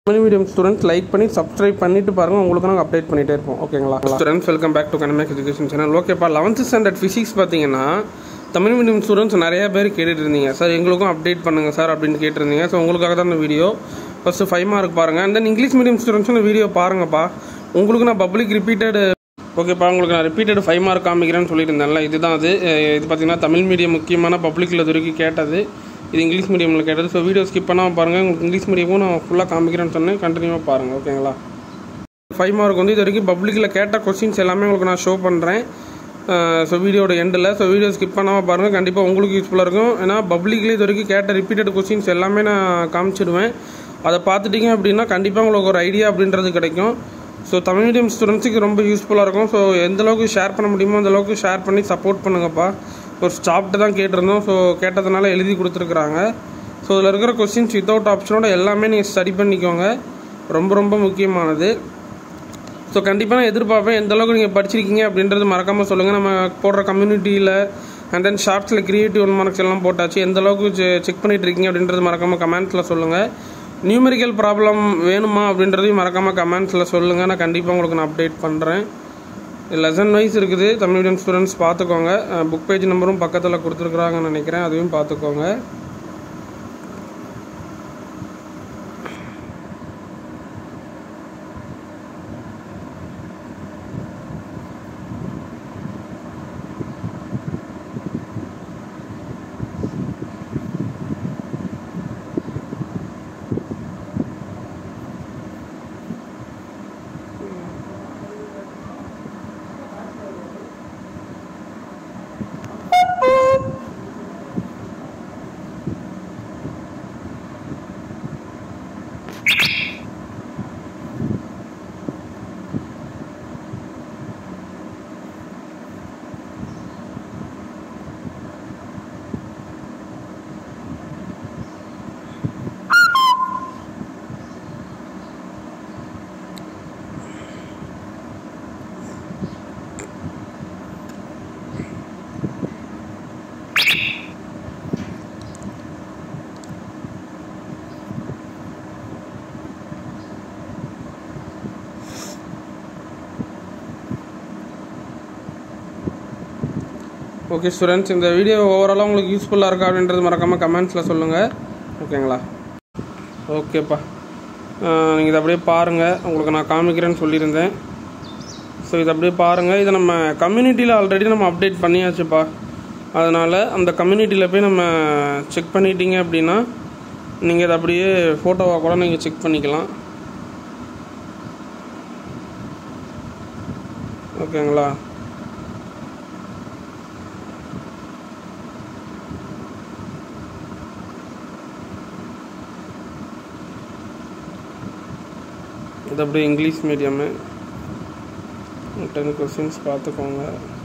Tamil medium students like பண்ணி subscribe பண்ணிட்டு பாருங்கள் உங்களுக்கு நாங்கள் அப்டேட் பண்ணிகிட்டே இருப்போம் ஓகேங்களா ஸ்டூடெண்ட்ஸ் வெல்கம் பேக் டு கனமேக் எஜுகேஷன் சேனல் ஓகேப்பா லெவன்த்து ஸ்டாண்டர்ட் ஃபிசிக்ஸ் பார்த்தீங்கன்னா தமிழ் மீடியம் ஸ்டூடெண்ட்ஸ் நிறைய பேர் கேட்டுட்டு இருந்தீங்க சார் எங்களுக்கும் அப்டேட் பண்ணுங்கள் சார் அப்படின்னு கேட்டிருந்தீங்க ஸோ உங்களுக்காக தான் இந்த வீடியோ ஃபஸ்ட்டு ஃபைவ் மார்க் பாருங்கள் அண்ட் தென் இங்கிலீஷ் மீடியம் ஸ்டூடெண்ட்ஸும் இந்த வீடியோ பாருங்கப்பா உங்களுக்கு நான் பப்ளிக் ரிப்பீட்டட் ஓகேப்பா உங்களுக்கு நான் ரிப்பீட்டட் ஃபைவ் மார்க் காமிக்கிறேன்னு சொல்லியிருந்தேன்ல இதுதான் அது அஹ் இது பார்த்தீங்கன்னா தமிழ் மீடியம் முக்கியமான பப்ளிக்கில் இது வரைக்கும் கேட்டது இது இங்கிலீஷ் மீடியமில் கேட்டது ஸோ வீடியோ ஸ்கிப் பண்ணாமல் பாருங்கள் உங்களுக்கு இங்கிலீஷ் மீடியமும் நான் ஃபுல்லாக காமிக்கிறேன்னு சொன்னேன் கண்டினியூவாக பாருங்கள் ஓகேங்களா ஃபைவ் மார்க் வந்து இது வரைக்கும் பப்ளிக்கில் கேட்ட கொஸ்டின்ஸ் எல்லாமே உங்களுக்கு நான் ஷோ பண்ணுறேன் ஸோ வீடியோட எண்டில் ஸோ வீடியோ ஸ்கிப் பண்ணாமல் பாருங்கள் கண்டிப்பாக உங்களுக்கு யூஸ்ஃபுல்லாக இருக்கும் ஏன்னா பப்ளிக்லேயே இது வரைக்கும் கேட்ட ரிப்பீட்டட் கொஸ்டின்ஸ் எல்லாமே நான் காமிச்சிடுவேன் அதை பார்த்துட்டீங்க அப்படின்னா கண்டிப்பாக உங்களுக்கு ஒரு ஐடியா அப்படின்றது கிடைக்கும் ஸோ தமிழ் மீடியம் ஸ்டூடெண்ட்ஸுக்கு ரொம்ப யூஸ்ஃபுல்லாக இருக்கும் ஸோ எந்த அளவுக்கு ஷேர் பண்ண முடியுமோ அந்த அளவுக்கு ஷேர் பண்ணி சப்போர்ட் பண்ணுங்கப்பா ஒரு ஸ்டாப்ட்டு தான் கேட்டிருந்தோம் ஸோ கேட்டதுனால எழுதி கொடுத்துருக்குறாங்க ஸோ இதில் இருக்கிற கொஸ்டின்ஸ் வித்தவுட் ஆப்ஷனோட எல்லாமே நீங்கள் ஸ்டடி பண்ணிக்கோங்க ரொம்ப ரொம்ப முக்கியமானது ஸோ கண்டிப்பாக நான் எதிர்பார்ப்பேன் எந்த அளவுக்கு நீங்கள் படிச்சிருக்கீங்க அப்படின்றது மறக்காமல் சொல்லுங்கள் நம்ம போடுற கம்யூனிட்டியில் அண்ட் தென் ஷார்ட்ஸில் கிரியேட்டிவ் ஒன் மார்க்ஸ் எல்லாம் போட்டாச்சு எந்த அளவுக்கு செக் பண்ணிட்டு இருக்கீங்க அப்படின்றது மறக்காமல் கமெண்ட்ஸில் சொல்லுங்கள் நியூமெரிக்கல் ப்ராப்ளம் வேணுமா அப்படின்றதையும் மறக்காமல் கமெண்ட்ஸில் சொல்லுங்கள் நான் கண்டிப்பாக உங்களுக்கு நான் அப்டேட் பண்ணுறேன் லெசன் வைஸ் இருக்குது தமிழ் மீடியம் ஸ்டூடெண்ட்ஸ் பார்த்துக்கோங்க புக் பேஜ் நம்பரும் பக்கத்தில் கொடுத்துருக்குறாங்கன்னு நினைக்கிறேன் அதையும் பார்த்துக்கோங்க ஓகே ஸ்டூடெண்ட்ஸ் இந்த வீடியோ ஓவராலாக உங்களுக்கு யூஸ்ஃபுல்லாக இருக்கா அப்படின்றது மறக்காமல் கமெண்ட்ஸில் சொல்லுங்கள் ஓகேங்களா ஓகேப்பா நீங்கள் இதை அப்படியே பாருங்கள் உங்களுக்கு நான் காமிக்கிறேன்னு சொல்லியிருந்தேன் ஸோ இதை அப்படியே பாருங்கள் இதை நம்ம கம்யூனிட்டியில் ஆல்ரெடி நம்ம அப்டேட் பண்ணியாச்சுப்பா அதனால் அந்த கம்யூனிட்டியில் போய் நம்ம செக் பண்ணிட்டீங்க அப்படின்னா நீங்கள் இதை அப்படியே ஃபோட்டோவாக கூட நீங்கள் செக் பண்ணிக்கலாம் ஓகேங்களா இது அப்படியே இங்கிலீஷ் மீடியமு டென் கொஸ்டின்ஸ் பார்த்துக்கோங்க